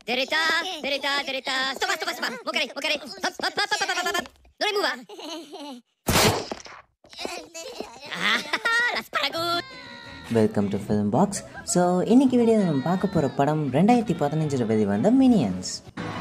Derita, derita, derita. Stoppa, stoppa, stoppa. Muokari, muokari. Hopp, hopp, hopp, hopp, hopp, hopp, hopp. Non è muva. Ah, l'asparagus. Welcome to film box so இன்னைக்கு video நம்ம பார்க்க போகிற படம் ரெண்டாயிரத்தி பதினஞ்சில் வெளிவந்த minions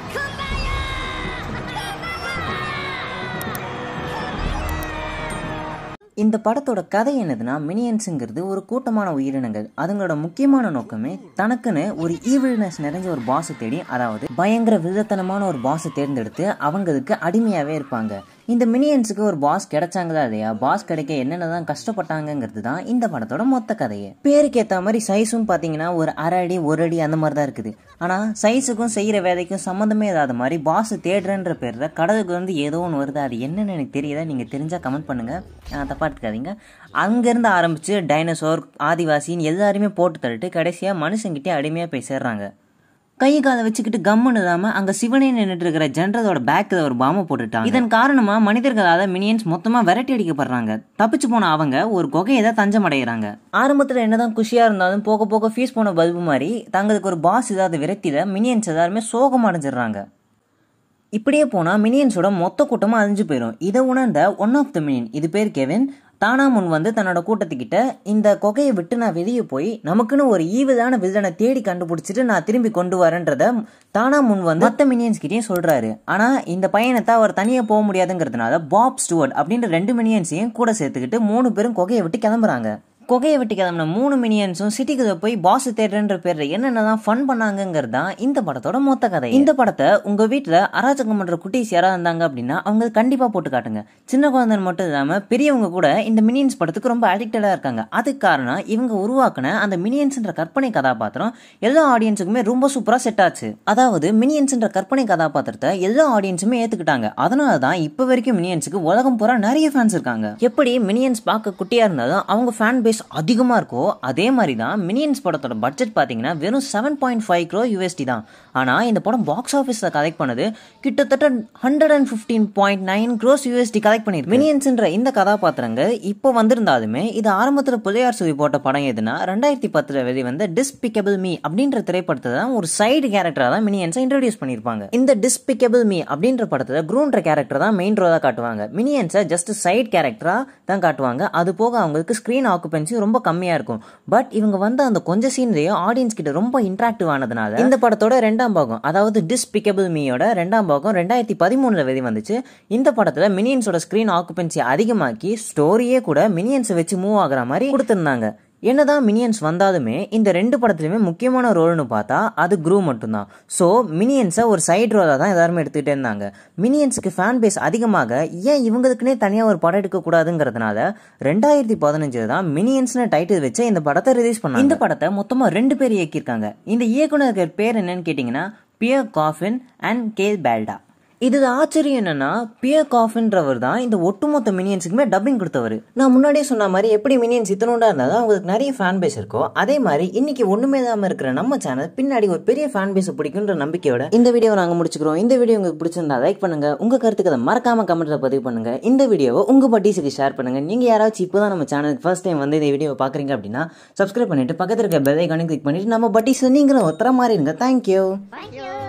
இந்த படத்தோட கதை என்னதுன்னா மினியன்ஸுங்கிறது ஒரு கூட்டமான உயிரினங்கள் அதுங்களோட முக்கியமான நோக்கமே தனக்குன்னு ஒரு ஈவில்னஸ் நிறைஞ்ச ஒரு பாஸை தேடி அதாவது பயங்கர விதத்தனமான ஒரு பாஸை தேர்ந்தெடுத்து அவங்களுக்கு அடிமையாகவே இருப்பாங்க இந்த மினியன்ஸுக்கு ஒரு பாஸ் கிடைச்சாங்களா இல்லையா பாஸ் கிடைக்க என்னென்ன தான் கஷ்டப்பட்டாங்கங்கிறது தான் இந்த படத்தோட மொத்த கதையே பேருக்கு ஏற்ற மாதிரி சைஸும் பார்த்தீங்கன்னா ஒரு அரை அடி ஒரு அடி அந்த மாதிரி தான் இருக்குது ஆனால் சைஸுக்கும் செய்கிற வேலைக்கும் சம்மந்தமே இல்லாத மாதிரி பாஸ் தேடுறன்ற பேரில் கடலுக்கு வந்து ஏதோ ஒன்று வருது அது என்னன்னு எனக்கு தெரியல நீங்கள் தெரிஞ்சால் கமெண்ட் பண்ணுங்கள் தப்பாக எடுத்துக்காதீங்க அங்கேருந்து ஆரம்பித்து டைனோசோர் ஆதிவாசின்னு எல்லாருமே போட்டு தள்ளிட்டு கடைசியாக மனுஷங்கிட்டே அடிமையாக போய் சேர்றாங்க கை காலை வச்சுக்கிட்டு கம்முன்னு இல்லாம அங்க சிவனே நின்றுட்டு இருக்கிற ஜென்ரலோட பேக்கில் ஒரு பாம்பை போட்டுட்டாங்க இதன் காரணமா மனிதர்களால மினியன்ஸ் மொத்தமா விரட்டி அடிக்கப்படுறாங்க தப்பிச்சு போன அவங்க ஒரு குகையை தான் தஞ்சம் அடைகிறாங்க ஆரம்பத்துல என்னதான் குஷியா இருந்தாலும் போக போக ஃபீஸ் போன பல்பு மாதிரி தங்களுக்கு ஒரு பாஸ் இல்லாத விரக்தியில மினியன்ஸ் எல்லாருமே சோகம் அடைஞ்சிடுறாங்க இப்படியே போனால் மினியன்ஸோட மொத்த கூட்டமாக அழிஞ்சு போயிடும் இதை உணர்ந்த ஒன் ஆஃப் த மினியன் இது பேர் கெவின் தானா முன் வந்து தன்னோட கூட்டத்துக்கிட்ட இந்த கொகையை விட்டு நான் வெளியே போய் நமக்குன்னு ஒரு ஈவிதான வில்லனை தேடி கண்டுபிடிச்சிட்டு நான் திரும்பி கொண்டு வரேன்றத தானா முன் வந்து மற்ற மினியன்ஸ் கிட்டேயும் சொல்றாரு ஆனா இந்த பையனத்தை அவர் தனியா போக முடியாதுங்கிறதுனால பாப் ஸ்டுவர்ட் அப்படின்ற ரெண்டு மினியன்ஸையும் கூட சேர்த்துக்கிட்டு மூணு பேரும் கொகையை விட்டு கிளம்புறாங்க கொகையை விட்டு கிளம்பின மூணு மினியன்ஸும் சிட்டிக்குள்ள போய் பாஸ் தேடுறன்ற பேர்ல என்னென்னதான் ஃபன் பண்ணாங்கிறது தான் இந்த படத்தோட மொத்த கதை இந்த படத்தை உங்க வீட்டுல அராஜகம் பண்ற குட்டீஸ் யாராவது இருந்தாங்க அப்படின்னா அவங்க கண்டிப்பா போட்டு காட்டுங்க சின்ன குழந்தைங்க மட்டும் இல்லாம பெரியவங்க கூட இந்த மினியன்ஸ் படத்துக்கு ரொம்ப அடிக்டடா இருக்காங்க அதுக்கு காரணம் இவங்க உருவாக்குன அந்த மினியன்ஸ்ன்ற கற்பனை கதாபாத்திரம் எல்லா ஆடியன்ஸுக்குமே ரொம்ப சூப்பரா செட் ஆச்சு அதாவது மினியன்ஸ்ன்ற கற்பனை கதாபாத்திரத்தை எல்லா ஆடியன்ஸுமே ஏத்துக்கிட்டாங்க அதனால தான் இப்போ வரைக்கும் மினியன்ஸுக்கு உலகம் பூரா நிறைய ஃபேன்ஸ் இருக்காங்க எப்படி மினியன்ஸ் பார்க்க குட்டியா இருந்தாலும் அவங்க ஃபேன் பேஸ் அதிகமாக இருக்கோ அதே மாதிரி தான் மினியன்ஸ் படத்தோட பட்ஜெட் பார்த்தீங்கன்னா வெறும் seven point five crore USD தான் ஆனால் இந்த படம் பாக்ஸ் ஆஃபீஸில் கலெக்ட் பண்ணது கிட்டத்தட்ட hundred and fifteen point nine crores USD collect பண்ணியிருக்கு மினியன்ஸ்ன்ற இந்த கதாபாத்திரங்கள் இப்போ வந்திருந்தாலுமே இது ஆரம்பத்தில் புதையார் சுவி போட்ட படம் எதுனா ரெண்டாயிரத்தி பத்தில் வெளிவந்த டிஸ்பிகபிள் மீ அப்படின்ற திரைப்படத்தை தான் ஒரு சைடு கேரக்டராக தான் மினியன்ஸை இன்ட்ரடியூஸ் பண்ணியிருப்பாங்க இந்த டிஸ்பிகபிள் மீ அப்படின்ற படத்தில் க்ரூன்ற கேரக்டர் தான் மெயின் ரோலாக காட்டுவாங்க மினியன்ஸை ஜஸ்ட் சைடு கேரக்டராக தான் காட்டுவாங்க அது போக அவங்களுக்கு ஸ்க்ரீன் ஆக்குபென்சி ரொம்ப கம்மியாக இருக்கும் பட் இவங்க வந்து அந்த கொஞ்சம் சீன்லேயே ஆடியன்ஸ் கிட்ட ரொம்ப இன்ட்ராக்டிவ் ஆனதுனால இந்த படத்தோட ரெண்டாம் பாகம் அதாவது டிஸ்பிகபிள் மீயோட ரெண்டாம் பாகம் ரெண்டாயிரத்தி பதிமூணுல வெளி வந்துச்சு இந்த படத்துல மினியன்ஸோட ஸ்க்ரீன் ஆக்குபென்சி அதிகமாக்கி ஸ்டோரியே கூட மினியன்ஸை வச்சு மூவ் ஆகுற மாதிரி கொடுத்துருந்தாங்க என்னதான் மினியன்ஸ் வந்தாலுமே இந்த ரெண்டு படத்துலையுமே முக்கியமான ரோல்னு பார்த்தா அது குரூ மட்டும்தான் ஸோ மினியன்ஸை ஒரு சைடு ரோலாக தான் எல்லாருமே எடுத்துக்கிட்டே இருந்தாங்க மினியன்ஸுக்கு ஃபேன் பேஸ் அதிகமாக ஏன் இவங்களுக்குனே தனியாக ஒரு படம் எடுக்கக்கூடாதுங்கிறதுனால ரெண்டாயிரத்தி பதினஞ்சில் தான் மினியன்ஸ்னு டைட்டில் வச்சு இந்த படத்தை ரிலீஸ் பண்ணாங்க இந்த படத்தை மொத்தமாக ரெண்டு பேர் இயக்கியிருக்காங்க இந்த இயக்குனர்கள் பேர் என்னன்னு கேட்டிங்கன்னா Pierre Coffin and Kyle Balda இதுல ஆச்சரியம் என்னன்னா பியர் காஃபின்றவர் தான் இந்த ஒட்டுமொத்த மினியன்ஸுக்குமே டப்பிங் கொடுத்தவர் நான் முன்னாடியே சொன்ன மாதிரி எப்படி மினியன்ஸ் இத்தனோண்டா இருந்தாலும் அவங்களுக்கு நிறைய ஃபேன் பேஸ் இருக்கோ அதே மாதிரி இன்னைக்கு ஒண்ணுமே இல்லாம இருக்கிற நம்ம சேனல் பின்னாடி ஒரு பெரிய ஃபேன் பேஸ் பிடிக்குன்ற நம்பிக்கையோட இந்த வீடியோ நாங்க முடிச்சுக்கிறோம் இந்த வீடியோ உங்களுக்கு பிடிச்சிருந்தா லைக் பண்ணுங்க உங்க கருத்துக்களை மறக்காம கமெண்ட்ல பதிவு பண்ணுங்க இந்த வீடியோவை உங்க பட்டீஸுக்கு ஷேர் பண்ணுங்க நீங்க யாராச்சும் இப்போதான் நம்ம சேனலுக்கு ஃபர்ஸ்ட் டைம் வந்து இந்த வீடியோ பாக்குறீங்க அப்படின்னா சப்ஸ்கிரைப் பண்ணிட்டு பக்கத்துல இருக்க பெல் ஐக்கானையும் கிளிக் பண்ணிட்டு நம்ம பட்டீஸ் நீங்களும் ஒருத்தர மாதிரி இருங்க தேங்க்யூ Thank you.